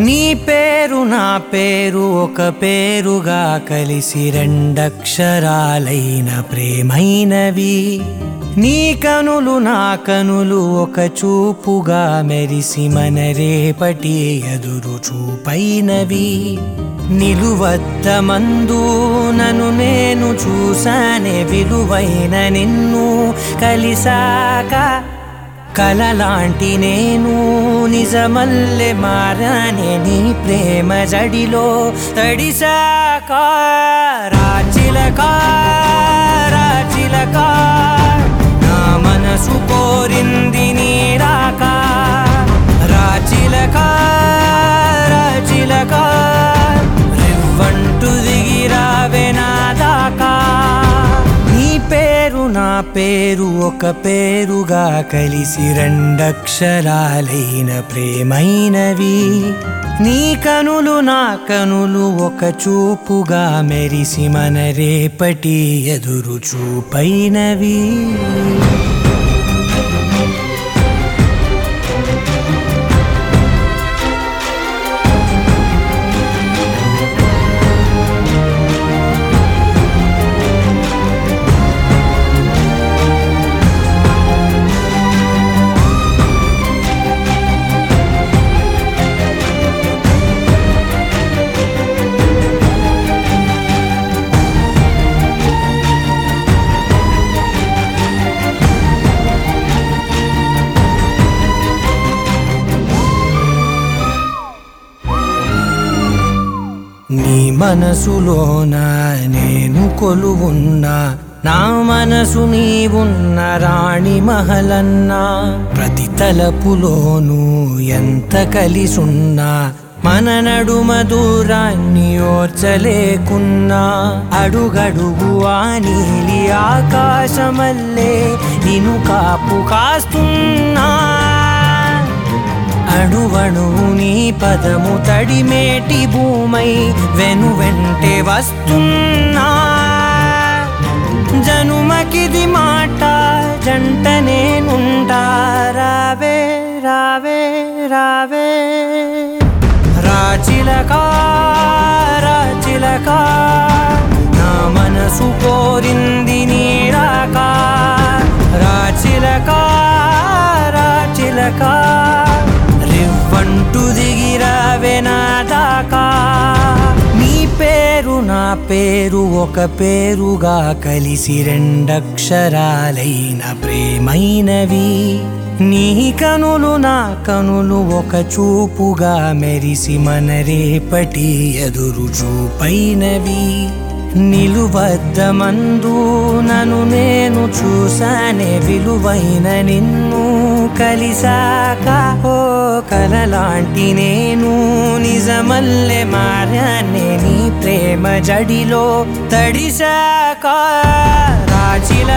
నీ పేరు నా పేరు ఒక పేరుగా కలిసి రెండక్షరాలైన ప్రేమైనవి నీ కనులు నా కనులు ఒక చూపుగా మెరిసి మన రేపటి ఎదురు చూపైనవి నిలువద్ద మందు నన్ను నేను చూసానే విలువైన నిన్ను కలిసాక కలలాంటి నేను నిజమల్లె మారానే నీ ప్రేమ జడిలో తడిసాక రాచిలక రాచిలక నా మనసు కోరింది నీ రాక రాచిలక రాచిలక రివ్వంటు దిగిరావే నా దాకా నీ పేరు నా పేరు ఒక పేరుగా కలిసి రెండక్షరాలైన ప్రేమైనవి నీ కనులు నా కనులు ఒక చూపుగా మెరిసి మన రేపటి ఎదురు చూపైనవి నీ మనసులోన నేను కొలువున్నా నా మనసు నీవున్న రాణి మహలన్నా ప్రతి తలపులోనూ ఎంత కలిసున్నా మన నడుమ దూరాన్ని ఓర్చలేకున్నా అడుగడుగు ఆ నీలి ఆకాశమల్లే నిను కాపు కాస్తున్నా అణువణువు నీ పదము తడిమేటి భూమై వెను వెంటే వస్తున్నా జనుమకిది మాట జంట నేనుంటా రావే రావే రావే రాచిలక రాచిలక నా మనసు కోరింది నీ రాక రాచిలక రాచిలక రివ్వంటు దిగిరావే నా దాకా నీ పేరు నా పేరు ఒక పేరుగా కలిసి రెండక్షరాలైన ప్రేమైనవి నీ కనులు నా కనులు ఒక చూపుగా మెరిసి మన రేపటి ఎదురు చూపైనవి నిలువద్ద మందు నన్ను నేను చూసానే విలువైన నిన్ను కలిసాక ఓ కలలాంటి నేను నిజమల్లె మారానే నీ ప్రేమ జడిలో తడిసాక రాచిల